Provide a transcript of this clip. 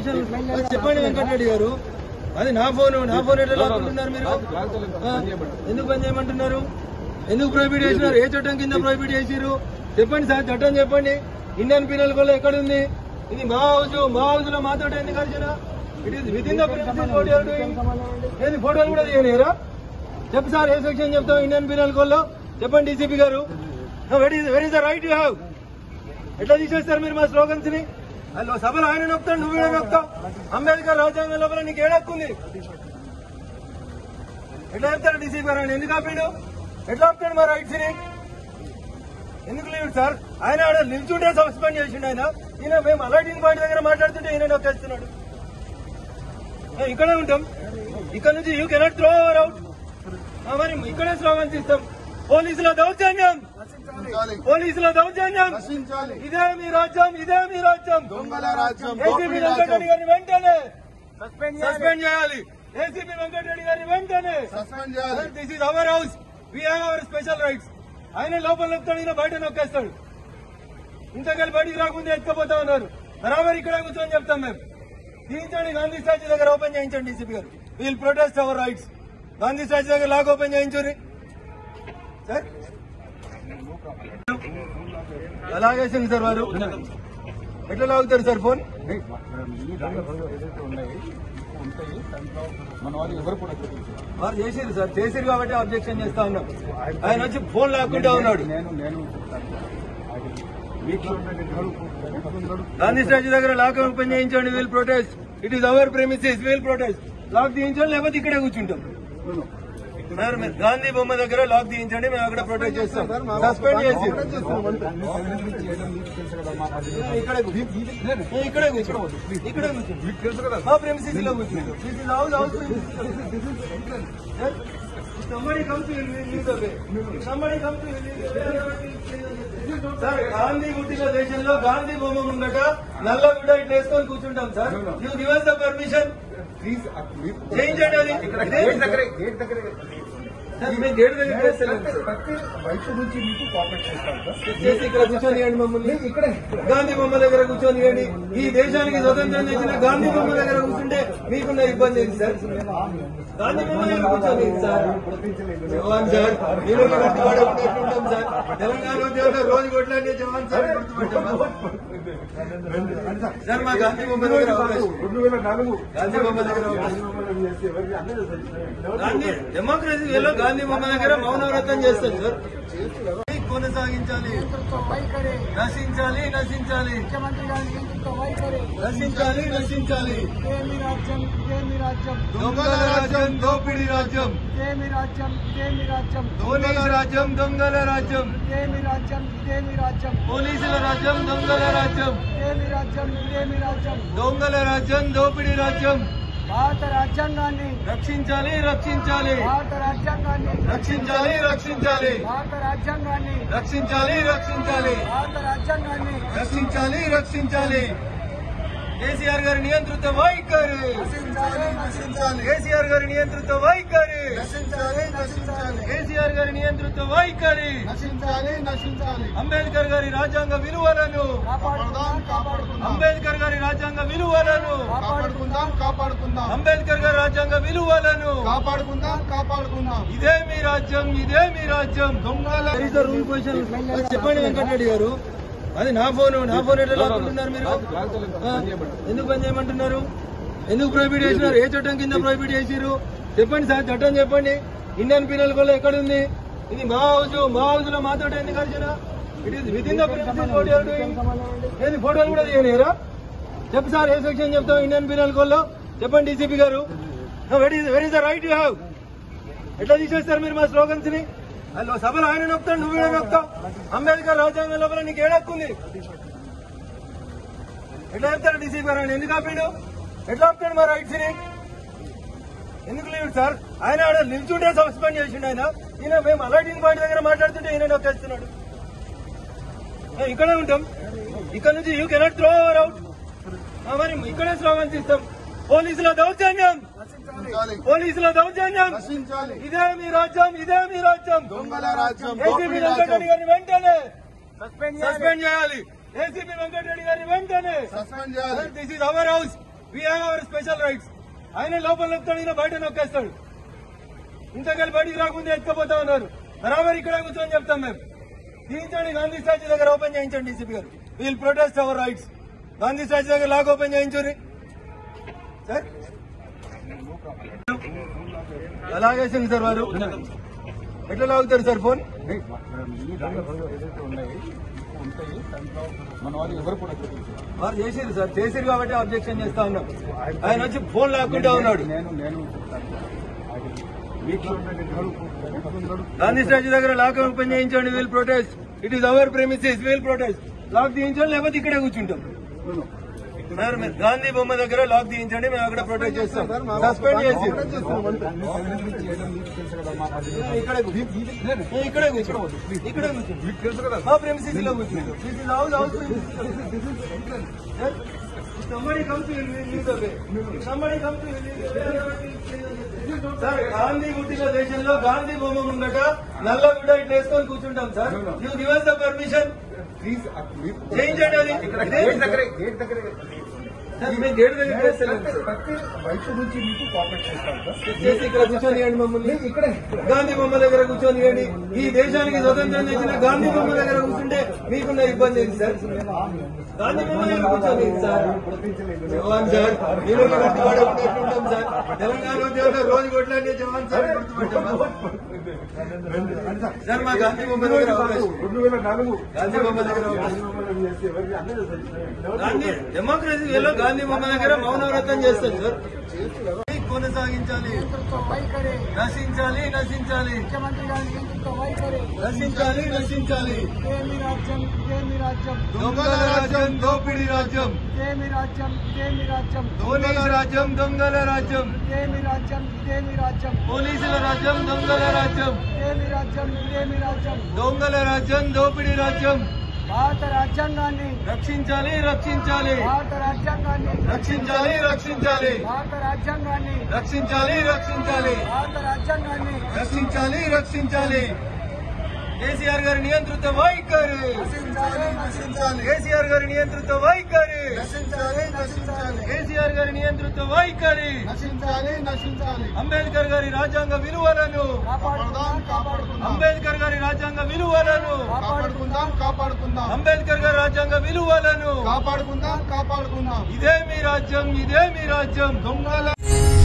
Question చెప్పండి వెంకటరెడ్డి గారు అది నా ఫోన్ నా ఫోన్ ఎట్లా లాక్కుంటున్నారు మీరు ఆ, ఎందుకు పని చేయమంటున్నారు ఎందుకు ప్రొహిబిట్ చేసినారు ఏ చట్టం కింద ప్రొహిబిట్ చేసిరు చెప్పండి సార్ చట్టం చెప్పండి ఇండియన్ పీనల్ కోడ్ ఎక్కడ ఉంది ఇది మా హౌస్ మా హౌస్ లో మాతో ఎందుకు కలిసిన it is with in the ఏది ఫోటోలు కూడా తీయలేరా చెప్పు సార్ ఏ సెక్షన్ చెప్తాం ఇండియన్ పీనల్ కోడ్ లో చెప్పండి డీసీపీ గారు very is the right you have ఎట్లా తీసేస్తారు మీరు మా స్లోగన్స్ ని అసలు సభలో ఆయన నొప్పుతాడు నువ్వు కూడా నొప్పుతావు అంబేద్కర్ రాజ్యాంగం లోపల నీకు ఏడక్కుంది ఎట్లా చెప్తాడు డీసీ గారు ఆయన ఎందుకు ఆపాడు ఎట్లా ఆపుతాడు మా రైట్స్ ని ఎందుకు లేవు సార్ ఆయన ఆడ నిల్చుంటే సస్పెండ్ చేసిండు ఆయన ఈయన మేము అలర్టింగ్ పాయింట్ దగ్గర మాట్లాడుతుంటే ఈయన నొక్కేస్తున్నాడు మేము ఇక్కడే ఉంటాం ఇక్కడ నుంచి you cannot throw our out మరి ఇక్కడే స్లోగన్స్ ఇస్తాం పోలీసుల దౌర్జన్యం పోలీసుల దౌర్జన్యం నశించాలి ఇదే మీ రాజ్యం ఇదే మీ రాజ్యం దొంగల రాజ్యం ఏసీపీ దోపిడీ వెంకటరెడ్డి రాజ్యం గారిని వెంటనే సస్పెండ్ చేయాలి ఏసీపీ వెంకటరెడ్డి గారిని వెంటనే సస్పెండ్ చేయాలి this is our house we have our special rights ఆయన లోపల నొక్కుతాడు ఈయన బయట నొక్కేస్తాడు ఇంతకాలి బయటికి రాకుండా ఎత్తుకపోతా ఉన్నారు బరాబర్ ఇక్కడ కూర్చొని చెప్తాం మేము తీయించండి గాంధీ స్టాచ్యూ దగ్గర ఓపెన్ చేయించండి డీసీపీ గారు we'll protest our rights Gandhi statue దగ్గర లాక్ ఓపెన్ చేయించుని సార్ అలాగేసింది సార్ వారు ఎట్లా లాగుతారు సార్ ఫోన్ మన వాళ్ళు ఎవరు కూడా వారు చేసిరు సార్ చేసిరు కాబట్టి అబ్జెక్షన్ చేస్తా ఉన్నాం ఆయన వచ్చి ఫోన్ లాక్కుంటా ఉన్నాడు నేను నేను గాంధీ స్టాచ్యూ దగ్గర లాక్ ఓపెన్ చేయించండి we'll protest it is our premises we'll protest lock తీయించండి లేకపోతే ఇక్కడే కూర్చుంటాం సార్ మీరు గాంధీ బొమ్మ దగ్గర లాక్ తీయించండి మేము అక్కడ ప్రొటెస్ట్ చేస్తాం సస్పెండ్ చేసి ఇక్కడే కూర్చోండి. ఇక్కడే కూర్చోండి ఇక్కడే కూర్చోండి మా ప్రెమిసెస్ లో కూర్చుంటాం This is house, house premises. Sir, somebody come to leave the way. Somebody come to leave the way. Sir Gandhi పుట్టిన దేశంలో గాంధీ బొమ్మ ముందట నల్ల బిడ్డ ఇట్లా వేసుకొని కూర్చుంటాం sir you give the permission please చేయించండి అది గేట్ దగ్గర గేట్ దగ్గర సార్, మేము గేట్ దగ్గర చేస్తలేము సార్. బయట నుంచి మీకు కాపరేట్ చేస్తాను సార్ చేసి ఇక్కడ కూర్చొనియండి మమ్మల్ని ఇక్కడే గాంధీ బొమ్మ దగ్గర కూర్చొనియండి ఈ దేశానికి స్వతంత్రం తెచ్చిన గాంధీ బొమ్మ దగ్గర కూర్చుంటే మీకున్న ఇబ్బంది ఏంటి సార్ గాంధీ బొమ్మ దగ్గర కూర్చొని సార్ జవాన్ సార్ మీరు కట్టుబడి ఉన్నట్టుంటాం సార్ తెలంగాణ ఉద్యోగంలో రోజు కొట్లాడే జవాన్ సార్ గుర్తుపెట్టామా? సార్ మా గాంధీ బొమ్మ దగ్గర అవకాశం రెండు వేల నాలుగు గాంధీ బొమ్మ దగ్గర అవకాశం గాంధీ డెమోక్రసీ వేలో గాంధీ బొమ్మ దగ్గర మౌనవ్రతం చేస్తాం సార్ కొనసాగించాలి నేతృత్వ వైఖరి నశించాలి నశించాలి ముఖ్యమంత్రి గారి నేతృత్వ వైఖరి నశించాలి నశించాలి ఇదే మీ రాజ్యం ఇదే మీ రాజ్యం దొంగల రాజ్యం దోపిడీ రాజ్యం ఇదే మీ రాజ్యం ఇదే మీ రాజ్యం పోలీస్ రాజ్యం దొంగల రాజ్యం ఇదే మీ రాజ్యం ఇదే మీ రాజ్యం పోలీసుల రాజ్యం దొంగల రాజ్యం ఇదే మీ రాజ్యం ఇదే మీ రాజ్యం దొంగల రాజ్యం దోపిడీ రాజ్యం భారత రాజ్యాంగాన్ని రక్షించాలి రక్షించాలి భారత రాజ్యాంగాన్ని రక్షించాలి రక్షించాలి భారత రాజ్యాంగాన్ని రక్షించాలి రక్షించాలి భారత రాజ్యాంగాన్ని రక్షించాలి రక్షించాలి కేసీఆర్ గారి నియంత్రిత వైఖరి నశించాలి నశించాలి కేసీఆర్ గారి నియంత్రిత వైఖరి నశించాలి నశించాలి కేసీఆర్ గారి నియంత్రిత వైఖరి నశించాలి నశించాలి అంబేద్కర్ గారి రాజ్యాంగ విలువలను కాపాడుకుందాం కాపాడుకుందాం అంబేద్కర్ గారి రాజ్యాంగ విలువలను కాపాడుకుందాం కాపాడుకుందాం అంబేద్కర్ గారి రాజ్యాంగ విలువలను కాపాడుకుందాం కాపాడుకుందాం ఇదే మీ రాజ్యం ఇదే మీ రాజ్యం దొంగల చెప్పండి వెంకటరెడ్డి గారు అది నా ఫోన్ నా ఫోన్ ఎట్లా లాక్కుంటున్నారు మీరు ఆ, ఎందుకు పని చేయమంటున్నారు ఎందుకు ప్రొహిబిట్ చేసినారు ఏ చట్టం కింద ప్రొహిబిట్ చేసిరు చెప్పండి సార్ చట్టం చెప్పండి ఇండియన్ పీనల్ కోడ్ ఎక్కడ ఉంది ఇది మా హౌస్ మా హౌస్ లో మాతో ఎందుకు కలిసిన it is with in the ఏది ఫోటోలు కూడా తీయలేరా చెప్పు సార్ ఏ సెక్షన్ చెప్తాం ఇండియన్ పీనల్ కోడ్ లో చెప్పండి డీసీపీ గారు very very the right you have ఎట్లా తీసేస్తారు మీరు మా స్లోగన్స్ ని అసలు సభలో ఆయన నొక్కుతాడు నువ్వు కూడా నొక్కుతావు అంబేద్కర్ రాజ్యాంగం లోపల నీకు ఏడక్కుంది ఎట్లా చెప్తాడు డీసీ గారు ఆయన ఎందుకు ఆపాడు ఎట్లా ఆపుతాడు మా రైట్స్ ని ఎందుకు లేవు సార్ ఆయన ఆడ నిల్చుంటే సస్పెండ్ చేసిండు ఆయన ఈయన మేము అలర్టింగ్ పాయింట్ దగ్గర మాట్లాడుతుంటే ఈయన నొక్కేస్తున్నాడు మేము ఇక్కడే ఉంటాం ఇక్కడ నుంచి you cannot throw our out మరి ఇక్కడే స్లోగన్స్ ఇస్తాం పోలీసుల దౌర్జన్యం నశించాలి పోలీసుల దౌర్జన్యం నశించాలి ఇదే మీ రాజ్యం ఇదే మీ రాజ్యం దొంగల రాజ్యం ఏసీపీ దోపిడీ వెంకటరెడ్డి రాజ్యం గారిని వెంటనే సస్పెండ్ సస్పెండ్ చేయాలి ఏసీపీ వెంకటరెడ్డి గారిని వెంటనే సస్పెండ్ చేయాలి this is our house we have our special rights ఆయన లోపల నొక్కుతాడు ఈయన బయట నొక్కేస్తాడు ఇంతకాలి బయటికి రాకుండా ఎత్తుకపోతా ఉన్నారు బరాబర్ ఇక్కడ కూర్చొని చెప్తాం మేము తీయించండి గాంధీ స్టాచ్యూ దగ్గర ఓపెన్ చేయించండి డీసీపీ గారు we'll protest our rights Gandhi statue దగ్గర లాక్ ఓపెన్ చేయించుర్రి సార్ అలాగేసింది సార్ వారు ఎట్లా లాగుతారు సార్ ఫోన్ వారు చేసిరు సార్ చేసిరు కాబట్టి అబ్జెక్షన్ చేస్తా ఉన్నాం ఆయన వచ్చి ఫోన్ లాక్కుంటా ఉన్నాడు గాంధీ స్టాచ్యూ దగ్గర లాక్ ఓపెన్ చేయించండి we'll protest it is our premises we'll protest lock తీయించండి లేకపోతే ఇక్కడే కూర్చుంటాం సార్ మీరు గాంధీ బొమ్మ దగ్గర లాక్ తీయించండి మేము అక్కడ ప్రొటెక్ట్ చేస్తాం సస్పెండ్ చేసి ఇక్కడే కూర్చో. ఇక్కడే కూర్చో ఇక్కడే కూర్చో మా ప్రెమిసెస్ లో కూర్చో This is house, house premises. Sir, if somebody comes to you, you leave the way. If somebody comes to you, leave the way. Sir Gandhi పుట్టిన దేశంలో గాంధీ బొమ్మ ముందట నల్ల బిడ్డ ఇట్లా వేసుకొని కూర్చుంటాం sir you give the permission చేయించండి అది ఇదే- సార్, మేము గేట్ దగ్గర చేస్తలేము సార్. చేసి ఇక్కడ కూర్చొనియండి మమ్మల్ని ఇక్కడే గాంధీ బొమ్మ దగ్గర కూర్చొనియండి ఈ దేశానికి స్వతంత్రం తెచ్చిన గాంధీ బొమ్మ దగ్గర కూర్చుంటే మీకున్న ఇబ్బంది ఏంటి సార్ గాంధీ బొమ్మ దగ్గర కూర్చొని సార్ జవాన్ సార్ మీరు గుర్తుపడే ఉంటాం సార్ తెలంగాణ ఉద్యోగంలో రోజు కొట్లాడే జవాన్ సార్ గుర్తుపట్టామా? సార్ మా గాంధీ బొమ్మ దగ్గర అవకాశం. గాంధీ బొమ్మ దగ్గర అవకాశం. గాంధీ డెమోక్రసీ వేలో గాంధీ బొమ్మ దగ్గర మౌనవ్రతం చేస్తాం సార్ కొనసాగించాలి నేతృత్వ వైఖరి నశించాలి నశించాలి ముఖ్యమంత్రి గారి నేతృత్వ వైఖరి నశించాలి నశించాలి ఇదేమి రాజ్యం ఇదేమి రాజ్యం దొంగల రాజ్యం దోపిడీ రాజ్యం ఇదేమి రాజ్యం ఇదేమి రాజ్యం పోలీసు రాజ్యం దొంగల రాజ్యం ఇదేమి రాజ్యం ఇదేమి రాజ్యం పోలీసుల రాజ్యం దొంగల రాజ్యం ఇదేమి రాజ్యం ఇదేమి రాజ్యం దొంగల రాజ్యం దోపిడీ రాజ్యం భారత రాజ్యాంగాన్ని రక్షించాలి రక్షించాలి భారత రాజ్యాంగాన్ని రక్షించాలి రక్షించాలి భారత రాజ్యాంగాన్ని రక్షించాలి రక్షించాలి భారత రాజ్యాంగాన్ని రక్షించాలి రక్షించాలి కేసీఆర్ గారి నియంత్రిత వైఖరి నశించాలి నశించాలి కేసీఆర్ గారి నియంత్రిత వైఖరి నశించాలి నశించాలి కేసీఆర్ గారి నియంత్రిత వైఖరి నశించాలి నశించాలి అంబేద్కర్ గారి రాజ్యాంగ విలువలను కాపాడుకుందాం కాపాడుకుందాం అంబేద్కర్ గారి రాజ్యాంగ విలువలను కాపాడుకుందాం కాపాడుకుందాం అంబేద్కర్ గారి రాజ్యాంగ విలువలను కాపాడుకుందాం కాపాడుకుందాం ఇదే మీ రాజ్యం ఇదే మీ రాజ్యం దొంగల